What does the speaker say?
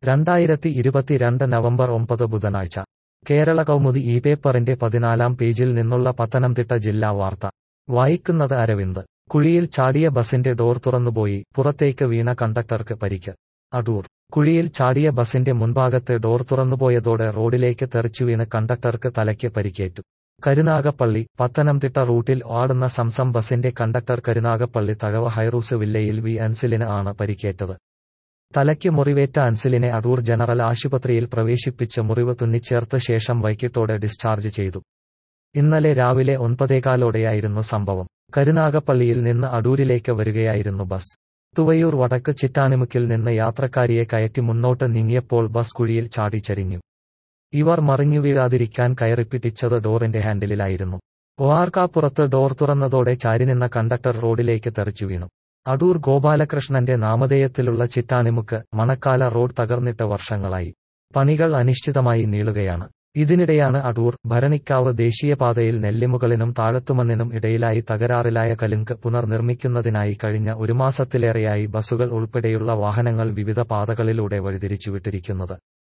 രണ്ടായിരത്തി ഇരുപത്തിരണ്ട് നവംബർ ഒമ്പത് ബുധനാഴ്ച കേരള കൗമുദി ഈ പേപ്പറിന്റെ പതിനാലാം പേജിൽ നിന്നുള്ള പത്തനംതിട്ട ജില്ലാ വാർത്ത വായിക്കുന്നത് അരവിന്ദ് കുഴിയിൽ ചാടിയ ബസിന്റെ ഡോർ തുറന്നുപോയി പുറത്തേക്ക് വീണ കണ്ടക്ടർക്ക് പരിക്ക് അടൂർ കുഴിയിൽ ചാടിയ ബസിന്റെ മുൻഭാഗത്തെ ഡോർ തുറന്നുപോയതോടെ റോഡിലേക്ക് തെറിച്ചുവീണ് കണ്ടക്ടർക്ക് തലയ്ക്ക് പരിക്കേറ്റു കരുനാഗപ്പള്ളി പത്തനംതിട്ട റൂട്ടിൽ ഓടുന്ന സംസം ബസിന്റെ കണ്ടക്ടർ കരുനാഗപ്പള്ളി തഴവ ഹൈറൂസ് വില്ലയിൽ വി അൻസിലിന് ആണ് പരിക്കേറ്റത് തലയ്ക്ക് മുറിവേറ്റ അൻസിലിനെ അടൂർ ജനറൽ ആശുപത്രിയിൽ പ്രവേശിപ്പിച്ച് മുറിവ് തുന്നിച്ചേർത്ത ശേഷം വൈകിട്ടോടെ ഡിസ്ചാർജ് ചെയ്തു ഇന്നലെ രാവിലെ ഒൻപതേകാലോടെയായിരുന്നു സംഭവം കരുനാഗപ്പള്ളിയിൽ നിന്ന് അടൂരിലേക്ക് വരികയായിരുന്നു ബസ് തുവയൂർ വടക്ക് ചിറ്റാനിമുക്കിൽ നിന്ന് യാത്രക്കാരിയെ കയറ്റി മുന്നോട്ട് നീങ്ങിയപ്പോൾ ബസ് കുഴിയിൽ ചാടിച്ചരിഞ്ഞു ഇവർ മറിഞ്ഞു വീഴാതിരിക്കാൻ കയറിപ്പിടിച്ചത് ഡോറിന്റെ ഹാൻഡിലിലായിരുന്നു ഓർക്കാപ്പുറത്ത് ഡോർ തുറന്നതോടെ ചാരിനിന്ന കണ്ടക്ടർ റോഡിലേക്ക് തെറിച്ചു വീണു അടൂർ ഗോപാലകൃഷ്ണന്റെ നാമധേയത്തിലുള്ള ചിറ്റാനിമുക്ക് മണക്കാല റോഡ് തകർന്നിട്ട് വർഷങ്ങളായി പണികൾ അനിശ്ചിതമായി നീളുകയാണ് ഇതിനിടെയാണ് അടൂർ ഭരണിക്കാവ് ദേശീയപാതയിൽ നെല്ലിമുകളിനും താഴത്തുമണ്ണിനും ഇടയിലായി തകരാറിലായ കലുങ്ക് പുനർനിർമ്മിക്കുന്നതിനായി കഴിഞ്ഞ ഒരു മാസത്തിലേറെയായി ബസുകൾ ഉൾപ്പെടെയുള്ള വാഹനങ്ങൾ വിവിധ പാതകളിലൂടെ വഴിതിരിച്ചുവിട്ടിരിക്കുന്നത്